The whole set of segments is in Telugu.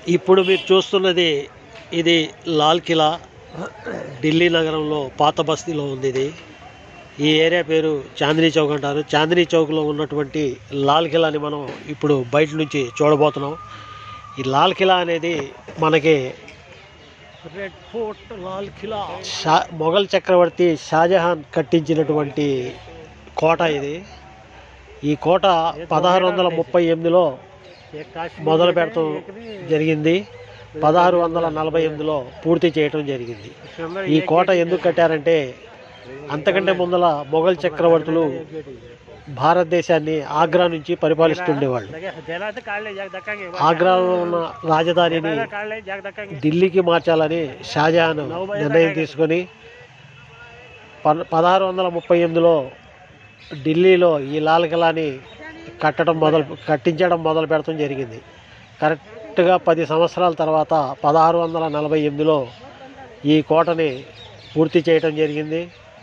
ఇప్పుడు మీరు చూస్తున్నది ఇది లాల్ కిలా ఢిల్లీ నగరంలో పాత బస్తీలో ఉంది ఇది ఈ ఏరియా పేరు చాందినీ చౌక్ అంటారు చాందినీ చౌక్లో ఉన్నటువంటి లాల్ కిలాని మనం ఇప్పుడు బయట నుంచి చూడబోతున్నాం ఈ లాల్ కిలా అనేది మనకి రెడ్ ఫోర్ట్ లాల్ కిలా షా మొఘల్ చక్రవర్తి షాజహాన్ కట్టించినటువంటి కోట ఇది ఈ కోట పదహారు వందల ముప్పై ఎనిమిదిలో మొదలు పెడతాం జరిగింది పదహారు వందల నలభై ఎనిమిదిలో పూర్తి చేయటం జరిగింది ఈ కోట ఎందుకు కట్టారంటే అంతకంటే ముందల మొఘల్ చక్రవర్తులు భారతదేశాన్ని ఆగ్రా నుంచి పరిపాలిస్తుండేవాళ్ళు ఆగ్రాలో ఉన్న రాజధానిని ఢిల్లీకి మార్చాలని షాజహాన్ నిర్ణయం తీసుకొని పద- పదహారు వందల ముప్పై ఎనిమిదిలో ఢిల్లీలో ఈ లాల్ కిలాని కట్టడం మొదలు కట్టించడం మొదలు పెడతాం జరిగింది కరెక్ట్గా పది సంవత్సరాల తర్వాత పదహారు వందల నలభై ఎనిమిదిలో ఈ కోటని పూర్తి చేయటం జరిగింది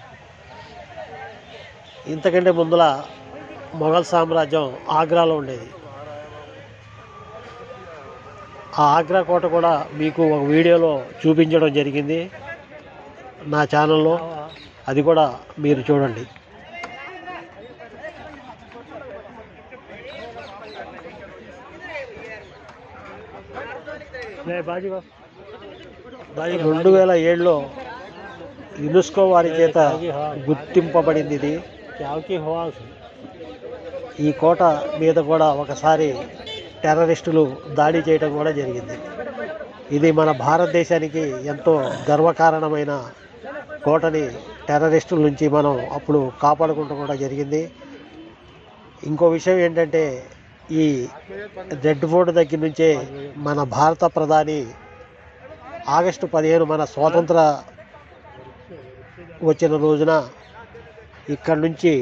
ఇంతకంటే ముందల మొఘల్ సామ్రాజ్యం ఆగ్రాలో ఉండేది ఆ ఆగ్రా కోట కూడా మీకు ఒక వీడియోలో చూపించడం జరిగింది నా ఛానల్లో అది కూడా మీరు చూడండి రెండు వేల ఏడులో యునెస్కో వారి చేత గుర్తింపబడింది ఇది ఈ కోట మీద కూడా ఒకసారి టెర్రరిస్టులు దాడి చేయడం కూడా జరిగింది ఇది మన భారతదేశానికి ఎంతో గర్వకారణమైన కోటని టెర్రరిస్టుల నుంచి మనం అప్పుడు కాపాడుకుంటూ కూడా జరిగింది ఇంకో విషయం ఏంటంటే ఈ రెడ్ ఫోర్ట్ దగ్గర నుంచే మన భారత ప్రధాని ఆగస్టు పదిహేను మన స్వాతంత్ర వచ్చిన రోజున ఇక్కడ నుంచి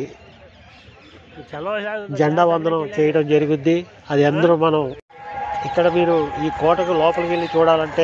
జెండా వందనం చేయడం జరుగుద్ది అది అందరూ మనం ఇక్కడ మీరు ఈ కోటకు లోపలికి వెళ్ళి చూడాలంటే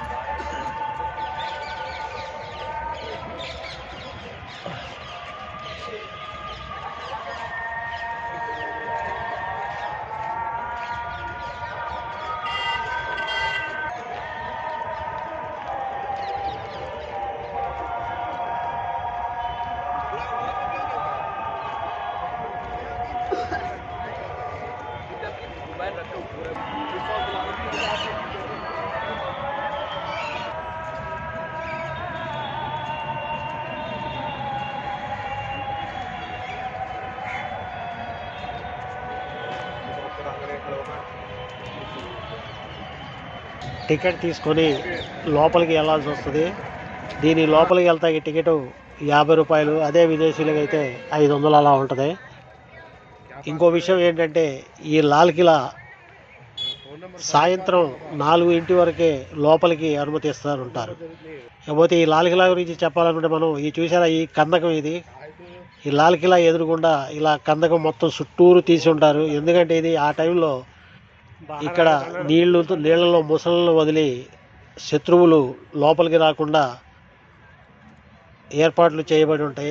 టికెట్ తీసుకొని లోపలికి వెళ్ళాల్సి వస్తుంది దీని లోపలికి వెళ్తాకి టికెట్ యాభై రూపాయలు అదే విదేశీయులకి అయితే ఐదు వందలు అలా ఉంటుంది ఇంకో విషయం ఏంటంటే ఈ లాల్ కిలా సాయంత్రం నాలుగు ఇంటి వరకే లోపలికి అనుమతిస్తారు ఉంటారు కాకపోతే ఈ లాల్ కిలా గురించి చెప్పాలనుకుంటే మనం ఈ చూసారా ఈ కందకం ఇది ఈ లాల్ కిలా ఎదురుగుండా ఇలా కందకం మొత్తం చుట్టూరు తీసి ఉంటారు ఎందుకంటే ఇది ఆ టైంలో ఇక్కడ నీళ్లు నీళ్లలో ముసలను వదిలి శత్రువులు లోపలికి రాకుండా ఏర్పాట్లు చేయబడి ఉంటాయి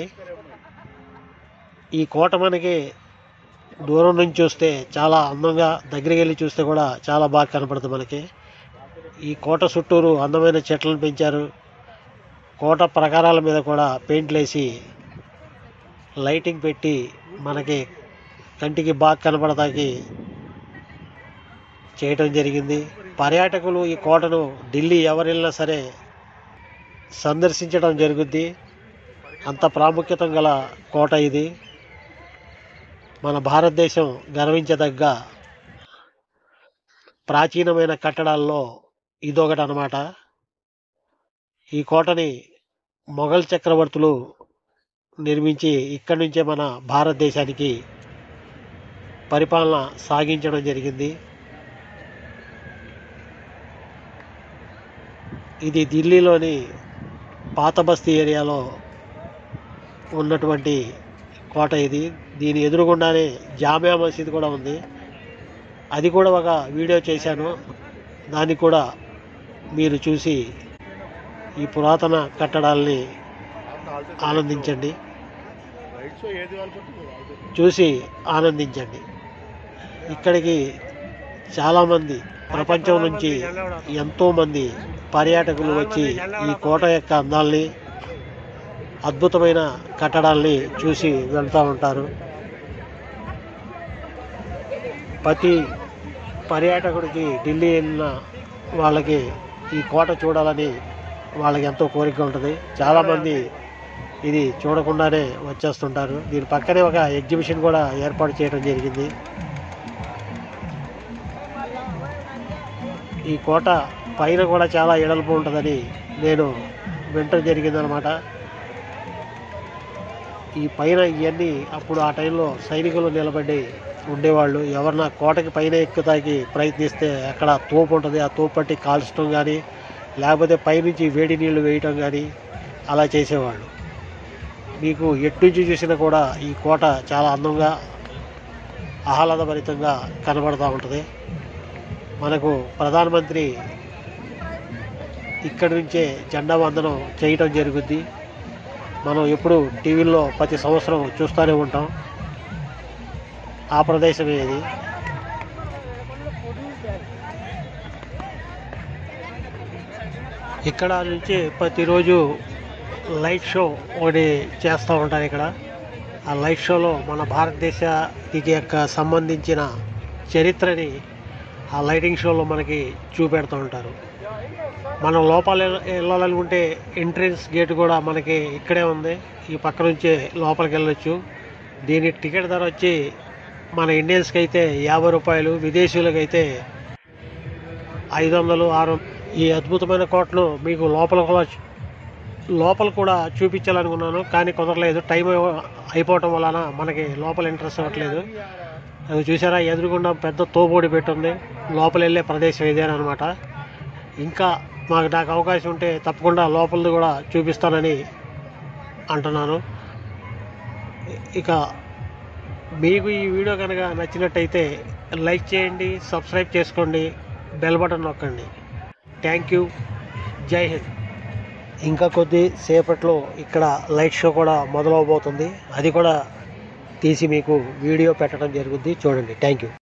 ఈ కోట మనకి దూరం నుంచి చూస్తే చాలా అందంగా దగ్గరికి వెళ్ళి చూస్తే కూడా చాలా బాగా కనపడుతుంది మనకి ఈ కోట చుట్టూరు అందమైన చెట్లను పెంచారు కోట ప్రకారాల మీద కూడా పెయింట్లు వేసి లైటింగ్ పెట్టి మనకి కంటికి బాగా కనపడతాకి చేయటం జరిగింది పర్యాటకులు ఈ కోటను ఢిల్లీ ఎవరు వెళ్ళినా సరే సందర్శించడం జరుగుద్ది అంత ప్రాముఖ్యత గల కోట ఇది మన భారతదేశం గర్వించదగ్గ ప్రాచీనమైన కట్టడాల్లో ఇదొకటి అనమాట ఈ కోటని మొఘల్ చక్రవర్తులు నిర్మించి ఇక్కడి నుంచే మన భారతదేశానికి పరిపాలన సాగించడం జరిగింది ఇది ఢిల్లీలోని పాత బస్తీ ఏరియాలో ఉన్నటువంటి కోట ఇది దీని ఎదురుగుండానే జామియా మసీద్ కూడా ఉంది అది కూడా ఒక వీడియో చేశాను దాన్ని కూడా మీరు చూసి ఈ పురాతన కట్టడాల్ని ఆనందించండి చూసి ఆనందించండి ఇక్కడికి చాలామంది ప్రపంచం నుంచి ఎంతోమంది పర్యాటకులు వచ్చి ఈ కోట యొక్క అందాల్ని అద్భుతమైన కట్టడాల్ని చూసి వెళ్తూ ఉంటారు ప్రతి పర్యాటకుడికి ఢిల్లీ వెళ్ళిన వాళ్ళకి ఈ కోట చూడాలని వాళ్ళకి ఎంతో కోరిక ఉంటుంది చాలామంది ఇది చూడకుండానే వచ్చేస్తుంటారు దీని పక్కనే ఒక ఎగ్జిబిషన్ కూడా ఏర్పాటు చేయడం జరిగింది ఈ కోట పైన కూడా చాలా ఎడల్పు ఉంటుందని నేను వింటం జరిగిందనమాట ఈ పైన ఇవన్నీ అప్పుడు ఆ టైంలో సైనికులు నిలబడి ఉండేవాళ్ళు ఎవరన్నా కోటకి పైన ఎక్కుతాకి ప్రయత్నిస్తే అక్కడ తోపు ఉంటుంది ఆ తోపు పట్టి కాల్చడం కానీ లేకపోతే పైనుంచి వేడి నీళ్లు వేయటం కానీ అలా చేసేవాళ్ళు మీకు ఎటు నుంచి చూసినా కూడా ఈ కోట చాలా అందంగా ఆహ్లాదభరితంగా కనబడుతూ ఉంటుంది మనకు ప్రధానమంత్రి ఇక్కడి నుంచే జెండా వందనం చేయటం జరుగుద్ది మనం ఎప్పుడు టీవీల్లో ప్రతి సంవత్సరం చూస్తూనే ఉంటాం ఆ ప్రదేశమే ఇది ఇక్కడ నుంచి ప్రతిరోజు లైట్ షో ఒకటి చేస్తూ ఉంటారు ఇక్కడ ఆ లైట్ షోలో మన భారతదేశానికి యొక్క సంబంధించిన చరిత్రని ఆ లైటింగ్ షోలో మనకి చూపెడుతూ ఉంటారు మనం లోపల వెళ్ళ- వెళ్ళాలనుకుంటే ఎంట్రన్స్ గేట్ కూడా మనకి ఇక్కడే ఉంది ఈ పక్క నుంచే లోపలికి వెళ్ళొచ్చు దీని టికెట్ ధర వచ్చి మన ఇండియన్స్కి అయితే యాభై రూపాయలు విదేశీయులకు అయితే ఐదు వందలు ఆరు ఈ అద్భుతమైన కోటను మీకు లోపల కూడా చూ- లోపల కూడా చూపించాలనుకున్నాను కానీ కుదరలేదు టైం అయిపోవటం వలన మనకి లోపల ఇంట్రెస్ట్ అవ్వట్లేదు అది చూసారా ఎదురుగుండా పెద్ద తోబోడి పెట్టుంది లోపల వెళ్ళే ప్రదేశం ఇదేనమాట ఇంకా మాకు నాకు అవకాశం ఉంటే తప్పకుండా లోపలది కూడా చూపిస్తానని అంటున్నాను ఇక మీకు ఈ వీడియో కనుక నచ్చినట్టయితే లైక్ చేయండి సబ్స్క్రైబ్ చేసుకోండి బెల్ బటన్ నొక్కండి థ్యాంక్ యూ జై హింద్ ఇంకా కొద్ది సేపట్లో ఇక్కడ లైట్ షో కూడా మొదలవబోతుంది అది కూడా తీసి మీకు వీడియో పెట్టడం జరుగుద్ది చూడండి థ్యాంక్ యూ